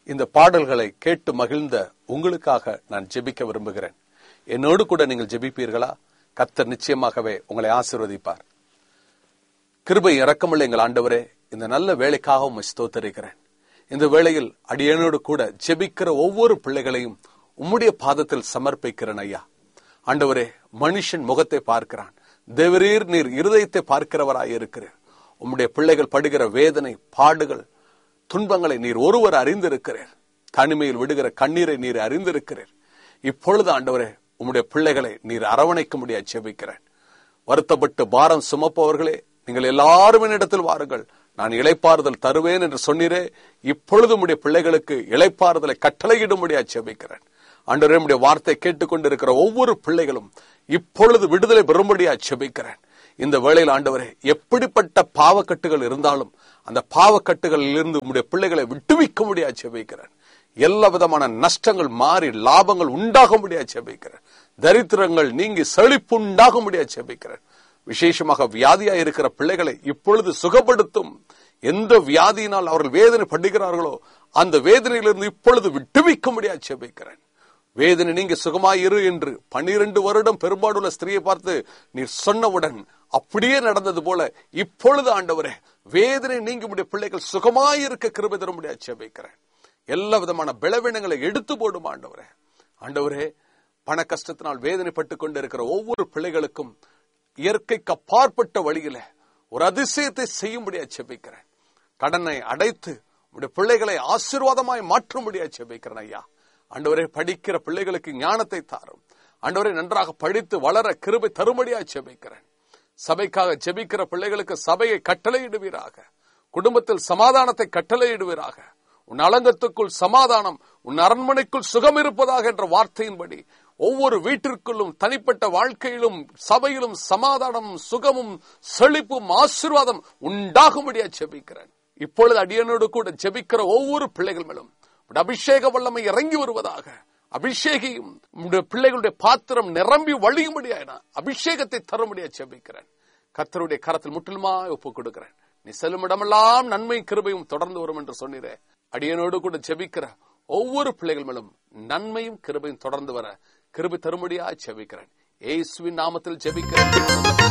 இந்த பாடல்களை கேட்டு மகிழ்ந்த உங்களுக்காக நான் ஜெபிக்க விரும்புகிறேன் என்னோடு கூட நீங்கள் ஜெபிப்பீர்களா கத்தர் நிச்சயமாகவே உங்களை ஆசீர்வதிப்பார் கிருபை இரக்கமுள்ள எங்கள் ஆண்டவரே இந்த நல்ல வேலைக்காக உம்மை ஸ்தோத்தரிக்கிறேன் இந்த வேளையில் அடியனோடு கூட ஜெபிக்கிற ஒவ்வொரு பிள்ளைகளையும் உம்முடைய பாதத்தில் சமர்ப்பிக்கிறேன் ஐயா ஆண்டவரே மனுஷன் முகத்தை பார்க்கிறான் தேவரீர் நீர் இருதயத்தை பார்க்கிறவராய் இருக்கிறீர் உம்முடைய பிள்ளைகள் படுகிற வேதனை பாடுகள் துன்பங்களை நீர் ஒருவர் அறிந்திருக்கிறீர் தனிமையில் விடுகிற கண்ணீரை நீர் அறிந்திருக்கிறீர் இப்பொழுது ஆண்டவரே உம்முடைய பிள்ளைகளை நீர் அரவணைக்க முடியாது ஜெபிக்கிறேன் வருத்தப்பட்டு பாரம் சுமப்பவர்களே நீங்கள் எல்லாரும் என்னிடத்தில் வாருங்கள் நான் இளைப்பாறுதல் தருவேன் என்று சொன்னீரே இப்பொழுது உடைய பிள்ளைகளுக்கு இளைப்பாறுதலை கட்டளையிடும்படியா ஜெபிக்கிறேன் ஆண்டவரே உடைய வார்த்தை கேட்டுக்கொண்டிருக்கிற ஒவ்வொரு பிள்ளைகளும் இப்பொழுது விடுதலை பெறும்படியா ஜெபிக்கிறேன் இந்த வேளையில் ஆண்டவரே எப்படிப்பட்ட பாவக்கட்டுகள் இருந்தாலும் அந்த பாவக்கட்டுகளில் இருந்து உடைய பிள்ளைகளை விட்டுவிக்க முடியா ஜெபிக்கிறேன் எல்லா விதமான நஷ்டங்கள் மாறி லாபங்கள் உண்டாக முடியா ஜெபிக்கிறேன் தரித்திரங்கள் நீங்கி செழிப்பு உண்டாக முடியா ஜெபிக்கிறேன் விசேஷமாக வியாதியா இருக்கிற பிள்ளைகளை இப்பொழுது சுகப்படுத்தும் எந்த வியாதியினால் அவர்கள் வேதனை படுகிறார்களோ அந்த வேதனையிலிருந்து இப்பொழுது விட்டுவிக்க முடியாது ஜெபிக்கிறேன் வேதனை நீங்க சுகமாயிரு என்று பன்னிரண்டு வருடம் பெரும்பாடுள்ள ஸ்திரியை பார்த்து நீர் சொன்னவுடன் அப்படியே நடந்தது போல இப்பொழுது ஆண்டவரே வேதனை நீங்க முடிய பிள்ளைகள் சுகமாயிருக்க கிருபை தர முடியாது ஜெபிக்கிறேன் எல்லா விதமான பலவீனங்களை எடுத்து போடும் ஆண்டவரே ஆண்டவரே பண கஷ்டத்தினால் வேதனைப்பட்டு கொண்டிருக்கிற ஒவ்வொரு பிள்ளைகளுக்கும் இயற்கைக்கு அப்பாற்பட்ட வழியில ஒரு அதிசயத்தை செய்யும்படியா செபிக்கிறேன் கடனை அடைத்து உடைய பிள்ளைகளை ஆசீர்வாதமாய் மாற்றும்படியா செபிக்கிறேன் ஐயா ஆண்டவரே படிக்கிற பிள்ளைகளுக்கு ஞானத்தை தாரும் ஆண்டவரை நன்றாக படித்து வளர கிருபை தரும்படியா செபிக்கிறேன் சபைக்காக ஜெபிக்கிற பிள்ளைகளுக்கு சபையை கட்டளையிடுவீராக குடும்பத்தில் சமாதானத்தை கட்டளையிடுவீராக உன் அலங்கத்துக்குள் சமாதானம் உன் அரண்மனைக்குள் சுகம் இருப்பதாக என்ற வார்த்தையின்படி ஒவ்வொரு வீட்டிற்குள்ளும் தனிப்பட்ட வாழ்க்கையிலும் சபையிலும் சமாதானமும் சுகமும் செழிப்பும் ஆசீர்வாதம் உண்டாகும்படியா ஜெபிக்கிறேன் இப்பொழுது அடியனோடு கூட ஜெபிக்கிற ஒவ்வொரு பிள்ளைகள் மேலும் உம்முடைய அபிஷேக வல்லமை இறங்கி வருவதாக அபிஷேகியும் உம்முடைய பிள்ளைகளுடைய பாத்திரம் நிரம்பி வழியும்படியான அபிஷேகத்தை தரும்படியா ஜெபிக்கிறேன் கர்த்தருடைய கரத்தில் முற்றிலுமா ஒப்புக் கொடுக்கிறேன் நீ செல்லும் இடமெல்லாம் நன்மை கிருபையும் தொடர்ந்து வரும் என்று சொன்னீரே அடியனோடு கூட ஜெபிக்கிற ஒவ்வொரு பிள்ளைகள் மேலும் நன்மையும் கிருபையும் தொடர்ந்து வர கிருபை தரும்படியா ஜெபிக்கிறேன் ஏசுவின் நாமத்தில் ஜெபிக்கிறேன்